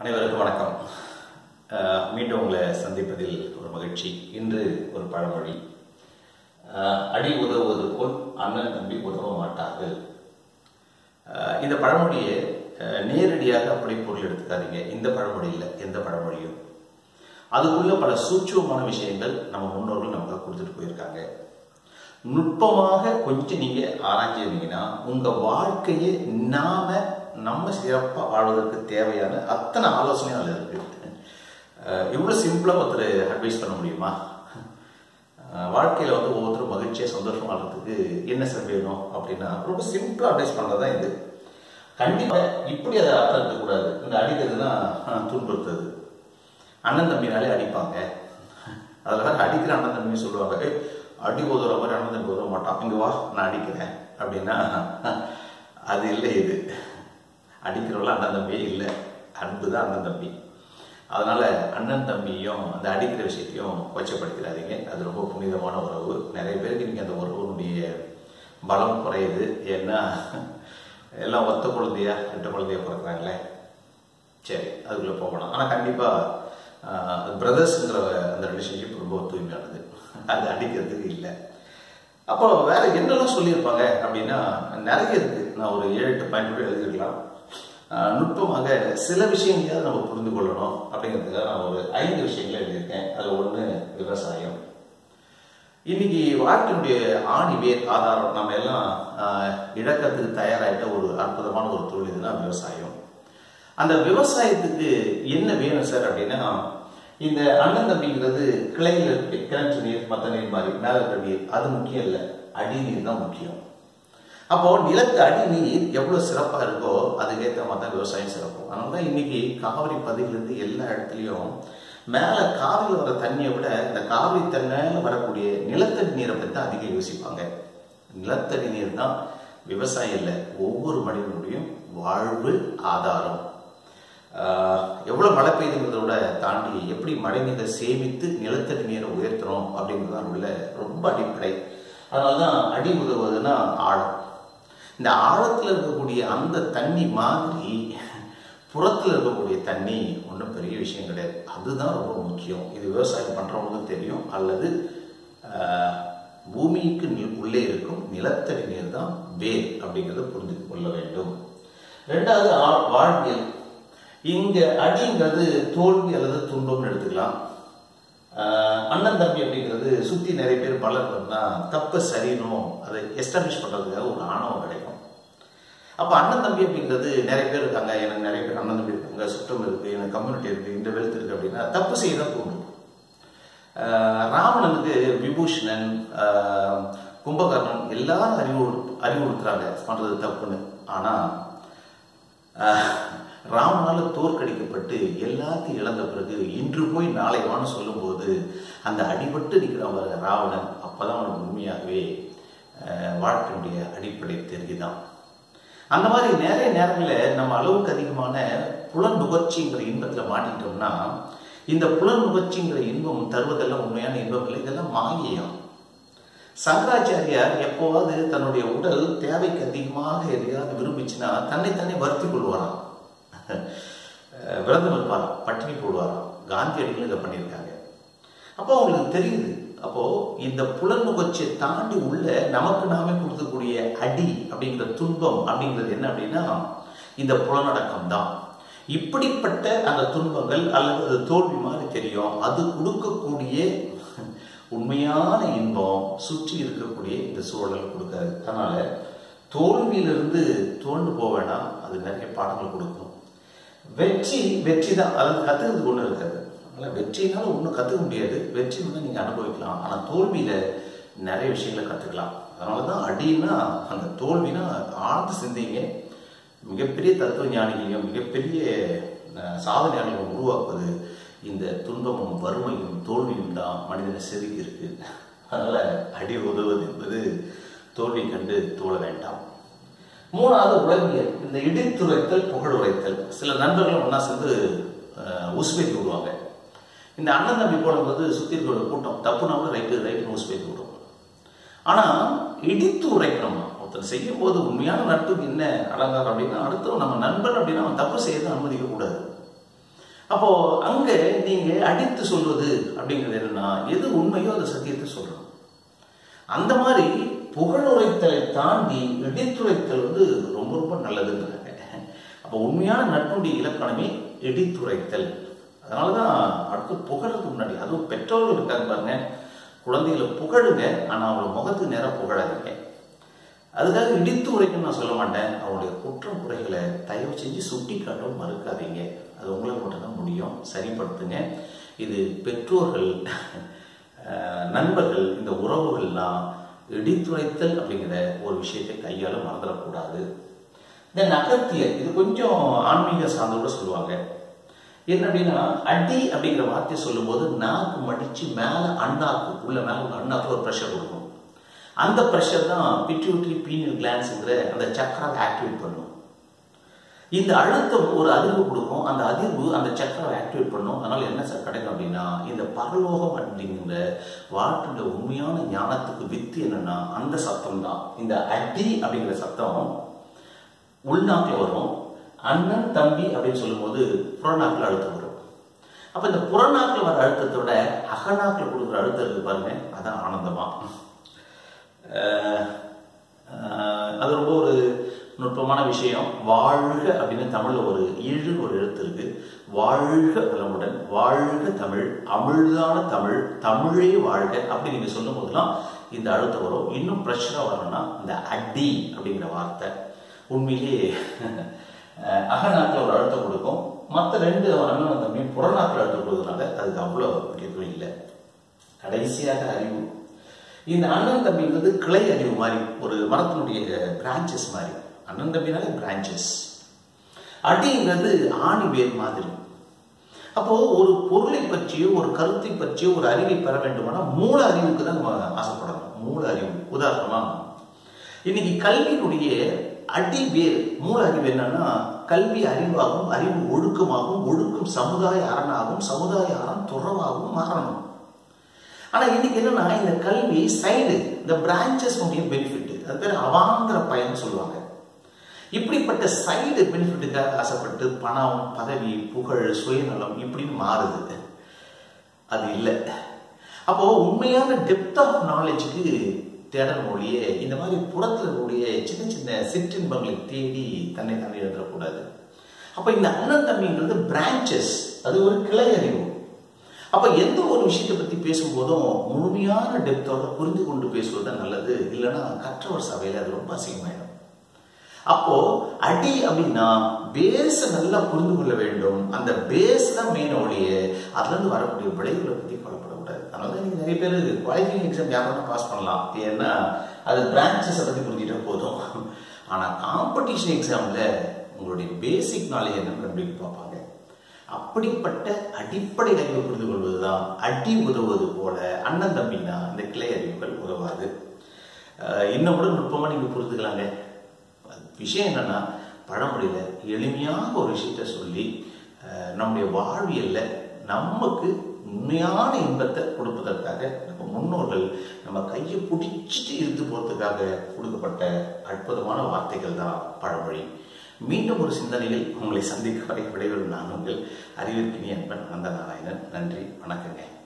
அனைவருக்கும் வணக்கம் அஹ், மீண்டும் உங்களை சந்திப்பதில் ஒரு மகிழ்ச்சி இன்று ஒரு பழமொழி அஹ், அடி உதவுவது போல் அண்ணன் தம்பி உதவ மாட்டார்கள் அஹ், இந்த பழமொழியை அஹ், நேரடியாக அப்படி பொருள் எடுத்துக்காதீங்க இந்த பழமொழி இல்லை எந்த பழமொழியும் அதுக்குள்ள பல சூட்சமான விஷயங்கள் நம்ம முன்னோர்கள் நமக்கு கொடுத்துட்டு போயிருக்காங்க நுட்பமாக கொஞ்சம் நீங்க ஆராய்ஞ்சிருந்தீங்கன்னா உங்க வாழ்க்கையை நாம நம்ம சிறப்பாக வாழ்வதற்கு தேவையான அத்தனை ஆலோசனையும் அதில் இருக்கு அஹ் இவ்வளவு சிம்பிளா ஒருத்தர் அட்வைஸ் பண்ண முடியுமா அஹ் வாழ்க்கையில வந்து ஒவ்வொருத்தரும் மகிழ்ச்சியா சந்தோஷம் வாழ்றதுக்கு என்ன சார் வேணும் அப்படின்னா ரொம்ப சிம்பிளா அட்வைஸ் பண்றதுதான் இது கண்டிப்பா இப்படி அதை அர்த்தம் இருக்கக்கூடாது இந்த அடிக்கிறது தான் துன்புறுத்துறது அண்ணன் தம்பினாலே அடிப்பாங்க அதில் வேற அடிக்கிற அண்ணன் தம்பின்னு சொல்லுவாங்க "ஏய், அடி உதவுற மாதிரி அண்ணன் தம்பி உதவ மாட்டான் இங்க வா நான் அடிக்கிறேன் அப்படின்னா அது இல்லை இது அடிக்கிறவங்கள அண்ணன் தம்பியே இல்லை அன்பு தான் அண்ணன் தம்பி அதனால அண்ணன் தம்பியும் அந்த அடிக்கிற விஷயத்தையும் கொச்சப்படுத்திடாதீங்க அது ரொம்ப புனிதமான உறவு நிறைய பேருக்கு இன்னைக்கு அந்த உறவுனுடைய பலம் குறையுது ஏன்னா எல்லாம் ஒத்த குழந்தையா ரெட்ட குழந்தையா பிறக்கிறாங்களே சரி அதுக்குள்ள போகலாம் ஆனால் கண்டிப்பாக பிரதர்ஸ்ங்கிற அந்த ரிலேஷன்ஷிப் ரொம்ப தூய்மையானது அது அடிக்கிறதுக்கு இல்லை அப்போ வேற என்னெல்லாம் சொல்லியிருப்பாங்க அப்படின்னா நிறைய இருக்கு நான் ஒரு ஏழு எட்டு பாயிண்ட் கூட எழுதிருக்கலாம் ஆஹ் நுட்பமாக சில விஷயங்களையாவது நம்ம புரிந்து கொள்ளணும் அப்படிங்கிறதுக்காக நான் ஒரு ஐந்து விஷயங்களை எழுதியிருக்கேன் அதில் ஒன்று விவசாயம் இன்னைக்கு வாழ்க்கையினுடைய ஆணி வேர் ஆதாரம் நம்ம எல்லாம் ஆஹ், இழக்கிறதுக்கு தயாராகிட்ட ஒரு அற்புதமான ஒரு தொழில் இதுனா விவசாயம் அந்த விவசாயத்துக்கு என்ன வேணும் சார் அப்படின்னா இந்த அண்ணன் தம்பிங்கிறது கிளையில் இருக்கு கிணற்று நீர் மற்ற நீர் மாதிரி மேல இருக்கிற நீர் அது முக்கியம் இல்லை அடி நீர் தான் முக்கியம் அப்போ நிலத்து அடி நீர் எவ்வளவு சிறப்பா இருக்கோ அதுக்கேற்ற மாதிரி தான் விவசாயம் சிறக்கும் அதனால தான் இன்னைக்கு காவிரி பதிலிருந்து எல்லா இடத்துலையும் மேல காவிரியில் வர தண்ணியை விட இந்த காவிரி தண்ணியில வரக்கூடிய நிலத்தடி நீரை பற்றி தான் அதிகம் யோசிப்பாங்க நிலத்தடி நீர் தான் விவசாயம் இல்லை ஒவ்வொரு மனிதனுடையும் வாழ்வு ஆதாரம் ஆஹ் எவ்வளவு மழை பெய்யுதுங்கிறத தாண்டி எப்படி மழை நீரை சேமித்து நிலத்தடி நீரை உயர்த்தணும் அப்படிங்கிறது தான் உள்ள ரொம்ப அடிப்படை அதனாலதான் அடி உதவுவதுன்னா ஆழம் இந்த ஆழத்துல இருக்கக்கூடிய அந்த தண்ணி மாதிரி புறத்துல இருக்கக்கூடிய தண்ணி ஒன்றும் பெரிய விஷயம் கிடையாது அதுதான் ரொம்ப முக்கியம் இது விவசாயம் பண்றவங்களுக்கும் தெரியும் அல்லது ஆஹ், பூமிக்கு நி- உள்ளே இருக்கும் நிலத்தடி நீர் தான் வேர் அப்படிங்கிறத புரிந்து கொள்ள வேண்டும் ரெண்டாவது ஆ- வாழ்வியல் இங்க அடிங்கிறது தோல்வி அல்லது துன்பம்னு எடுத்துக்கலாம் ஆஹ் அண்ணன் தம்பி அப்படிங்கிறது சுத்தி நிறைய பேர் பலர்னா தப்ப சரினும் அதை எஸ்டாப்ளிஷ் பண்றதுக்காக ஒரு ஆணவம் கிடைக்கும் அப்ப அண்ணன் தம்பி அப்படிங்கிறது நிறைய பேர் இருக்காங்க எனக்கு நிறைய பேர் அண்ணன் தம்பி இருக்காங்க சுற்றம் இருக்கு எனக்கு கம்யூனிட்டி இருக்கு இந்த வெல்த் இருக்கு அப்படின்னா தப்பு செய்ய தான் தோணும் ஆஹ் ராவணனுக்கு விபூஷணன் ஆஹ் கும்பகர்ணன் எல்லாரும் அறிவு அறிவுறுத்துறாங்க பண்றது தப்புன்னு ஆனா ஆஹ், ராமனால தோற்கடிக்கப்பட்டு எல்லாத்தையும் இழந்த பிறகு இன்று போய் நாளை வான்னு சொல்லும்போது அந்த அடிபட்டு நிற்கிறான் பாருங்க ராவணன் அப்பதான் அவனுக்கு உண்மையாகவே ஆஹ், வாழ்க்கையினுடைய அடிப்படை தெரிஞ்சுதான் அந்த மாதிரி நிறைய நேரங்களில் நம்ம அளவுக்கு அதிகமான புலன் நுகர்ச்சிங்கிற இன்பத்துல மாட்டிக்கிட்டோம்னா இந்த புலன் நுகர்ச்சிங்கிற இன்பம் தருவதெல்லாம் உண்மையான இன்பம் இல்லை இதெல்லாம் மாயையம் சங்கராச்சாரியார் எப்போவாவது தன்னுடைய உடல் தேவைக்கு அதிகமாக எதையாவது விரும்பிச்சுன்னா தன்னைத்தானே வருத்தி கொள்வாராம் அஹ் விரதம் இருப்பாராம் பட்டினி போடுவாராம் காந்தியடிகளும் இதை பண்ணியிருக்காங்க அப்போ அவங்களுக்கு தெரியுது அப்போ இந்த புலன் நுகர்ச்சியை தாண்டி உள்ள நமக்கு நாமே கொடுக்கக்கூடிய அடி அப்படிங்கிற துன்பம் அப்படிங்கிறது என்ன அப்படின்னா இந்த புலனடக்கம் தான் இப்படிப்பட்ட அந்த துன்பங்கள் அல்லது அது தோல்வி மாதிரி தெரியும் அது கொடுக்கக்கூடிய உண்மையான இன்பம் சுற்றி இருக்கக்கூடிய இந்த சூழல் கொடுக்காது அதனால தோல்வியிலிருந்து தோண்டு போக வேண்டாம் அது நிறைய பாடங்கள் கொடுக்கும் வெற்றி வெற்றி தான் அது கத்துக்கிறதுக்கு ஒன்றும் இருக்காது அதனால் வெற்றினால ஒன்றும் கற்றுக்க முடியாது வெற்றி வந்து நீங்கள் அனுபவிக்கலாம் ஆனால் தோல்வியில் நிறைய விஷயங்களை கற்றுக்கலாம் அதனால தான் அடின்னா அந்த தோல்வினா ஆழ்ந்து சிந்திங்க மிகப்பெரிய தத்துவ ஞானிகளையும் மிகப்பெரிய அஹ், சாதனையாளர்களையும் உருவாக்குவது இந்த துன்பமும் வறுமையும் தோல்வியும் தான் மனிதனை செதுக்கி இருக்கு அதனால அடி உதவுவது என்பது தோல்வி கண்டு தோழ வேண்டாம் மூணாவது உளவியல் இந்த இடித்துரைத்தல் புகழ் உரைத்தல் சில நண்பர்கள் ஒன்றா சேர்ந்து அஹ், உசுப்பேத்தி விடுவாங்க இந்த அண்ணன் தம்பி போடும்போது சுற்றி இருக்கிற கூட்டம் தப்புனாலும் ரைட்டு ரைட்டுன்னு உசுப்பேத்தி விடும் ஆனால் இடித்து உரைக்கணுமா ஒருத்தர் செய்யும் போது உண்மையான நட்புக்கு என்ன அலங்காரம் அப்படின்னா அடுத்தவன் நம்ம நண்பன் அப்படின்னா அவன் தப்பு செய்யறது அனுமதிக்க கூடாது அப்போ அங்க நீங்க அடித்து சொல்வது அப்படிங்கிறது என்னன்னா எது உண்மையோ அந்த சத்தியத்தை சொல்லணும் அந்த மாதிரி புகழுரைத்தலை தாண்டி இடித்துரைத்தல் வந்து ரொம்ப ரொம்ப நல்லதுங்கிறாங்க அப்போ உண்மையான நட்புடைய இலக்கணமே இடித்துரைத்தல் அதனாலதான் அடுத்து புகழதுக்கு முன்னாடி அதுவும் பெற்றோர்கள் இருக்காங்க பாருங்க குழந்தைகளை புகழுங்க ஆனா அவங்கள முகத்துக்கு நேரம் புகழாதீங்க அதுக்காக இடித்து உரைக்கும் நான் சொல்ல மாட்டேன் அவங்களுடைய குற்றம் குறைகளை தயவு செஞ்சு சுட்டி காட்டவும் மறுக்காதீங்க அது உங்களை மட்டும்தான் முடியும் சரிப்படுத்துங்க இது பெற்றோர்கள் அஹ், நண்பர்கள் இந்த உறவுகள்லாம் இடித்துரைத்தல் அப்படிங்கிற ஒரு விஷயத்தை கையால மறந்துடக்கூடாது இந்த நகர்த்தியல் இது கொஞ்சம் ஆன்மீக சார்ந்தோட சொல்லுவாங்க என்ன அப்படின்னா அடி அப்படிங்கிற வார்த்தையை சொல்லும்போது நாக்கு மடிச்சு மேல அண்ணாக்கு உள்ள மேல உள்ள அண்ணாக்கு ஒரு ப்ரெஷர் கொடுக்கும் அந்த ப்ரெஷர் தான் பிட்யூட்ரி பீனியல் கிளான்ஸுங்கிற அந்த சக்கராவை ஆக்டிவேட் பண்ணும் இந்த அழுத்தம் ஒரு அதிர்வு கொடுக்கும் அந்த அதிர்வு அந்த சக்கராவை ஆக்டிவேட் பண்ணும் அதனால என்ன சார் கிடைக்கும் அப்படின்னா இந்த பரலோகம் அப்படிங்கிற வார்த்தையோட உண்மையான ஞானத்துக்கு வித்து என்னன்னா அந்த சத்தம் தான் இந்த அடி அப்படிங்கிற சத்தம் உள்நாக்கில் வரும் அண்ணன் தம்பி அப்படின்னு சொல்லும்போது புறநாக்கில் அழுத்தம் வரும் அப்ப இந்த புறநாக்கில் வர அழுத்தத்தை விட அகநாக்கில் கொடுக்குற அழுத்தம் இருக்கு பாருங்க அதான் ஆனந்தமா அஹ், அஹ், அது ரொம்ப ஒரு நுட்பமான விஷயம் வாழ்க அப்படின்னு தமிழ்ல ஒரு இழு ஒரு எழுத்து இருக்கு வாழ்க வளமுடன் வாழ்க தமிழ் அமிழ்தான தமிழ் தமிழே வாழ்க அப்படி நீங்க சொல்லும் போதெல்லாம் இந்த அழுத்தம் வரும் இன்னும் ப்ரெஷரா வரணும்னா இந்த அடி அப்படிங்கிற வார்த்தை உண்மையிலேயே அஹ், அகநாக்கில் ஒரு அழுத்தம் கொடுக்கும் மற்ற ரெண்டு அண்ணன் தம்பி புறநாக்கில் அழுத்தம் கொடுக்கறதுனால அதுக்கு அவ்வளோ முக்கியத்துவம் இல்லை கடைசியாக அறிவு இந்த அண்ணன் தம்பிங்கிறது கிளை அறிவு மாதிரி ஒரு மரத்தினுடைய பிரான்ச்சஸ் மாதிரி அண்ணன் தம்பினாலே பிரான்ச்சஸ் அடிங்கிறது ஆணி வேர் மாதிரி அப்போ ஒரு பொருளை பற்றியோ ஒரு கருத்தை பற்றியோ ஒரு அறிவை பெற வேண்டுமானா மூல அறிவுக்கு தான் நம்ம ஆசைப்படணும் மூல அறிவு உதாரணமா இன்னைக்கு கல்வியினுடைய அடி வேர் மூல அறிவு என்னன்னா கல்வி அறிவாகவும் அறிவு ஒழுக்கமாகவும் ஒழுக்கம் சமுதாய அரணாகவும் சமுதாய அரண் துறவாகவும் மாறணும் ஆனா இன்னைக்கு என்னன்னா இந்த கல்வி சைடு இந்த பிரான்ச்சஸ் உடைய பெனிஃபிட் அது பேர் அவாந்திர பயன் சொல்லுவாங்க இப்படிப்பட்ட சைடு பெனிஃபிட்டுக்காக ஆசைப்பட்டு பணம் பதவி புகழ் சுயநலம் இப்படின்னு மாறுது அது இல்லை அப்போ உண்மையான டெப்த் ஆஃப் நாலேஜுக்கு தேடணும் ஒழிய இந்த மாதிரி புறத்தில் இருக்கக்கூடிய சின்ன சின்ன சிற்றின்பங்களை தேடி தன்னை தானே எழுதக்கூடாது அப்ப இந்த அண்ணன் தம்பிங்கிறது பிரான்ச்சஸ் அது ஒரு கிளை அறிவு அப்ப எந்த ஒரு விஷயத்தை பத்தி பேசும்போதும் முழுமையான டெப்தோட புரிந்து கொண்டு பேசுவது தான் நல்லது இல்லைன்னா கற்றவர் சபையில அது ரொம்ப அசிங்கமாயிடும் அப்போ அடி அப்படின்னா பேஸ நல்லா புரிந்து கொள்ள வேண்டும் அந்த பேஸ் தான் மெயின் ஒழிய அதுல இருந்து வரக்கூடிய விளைவுகளை பத்தி கவலைப்படக்கூடாது அதனால நீங்க நிறைய பேர் குவாலிஃபைங் எக்ஸாம் யாரும் பாஸ் பண்ணலாம் ஏன்னா அது பிரான்ச்சஸை பத்தி புரிஞ்சுட்டா போதும் ஆனா காம்படிஷன் எக்ஸாம்ல உங்களுடைய பேசிக் நாலேஜ் என்னன்னு கண்டுபிடிக்க பார்ப்பாங்க அப்படிப்பட்ட அடிப்படை அறிவை புரிந்து கொள்வதுதான் அடி உதவுவது போல அண்ணன் தம்பினா இந்த கிளை அறிவுகள் உதவாது அஹ் இன்னும் கூட நுட்பமா நீங்க புரிஞ்சுக்கலாங்க விஷயம் என்னன்னா பழமொழியில எளிமையாக ஒரு விஷயத்த சொல்லி அஹ் நம்முடைய வாழ்வியல்ல நமக்கு உண்மையான இன்பத்தை கொடுப்பதற்காக நம்ம முன்னோர்கள் நம்ம கையை பிடிச்சிட்டு இழுத்து போறதுக்காக கொடுக்கப்பட்ட அற்புதமான வார்த்தைகள் தான் பழமொழி மீண்டும் ஒரு சிந்தனையில் உங்களை சந்திக்க வரை விடைபெறும் நான் உங்கள் அறிவிற்கினிய அன்பன் அனந்த நாராயணன் நன்றி வணக்கங்க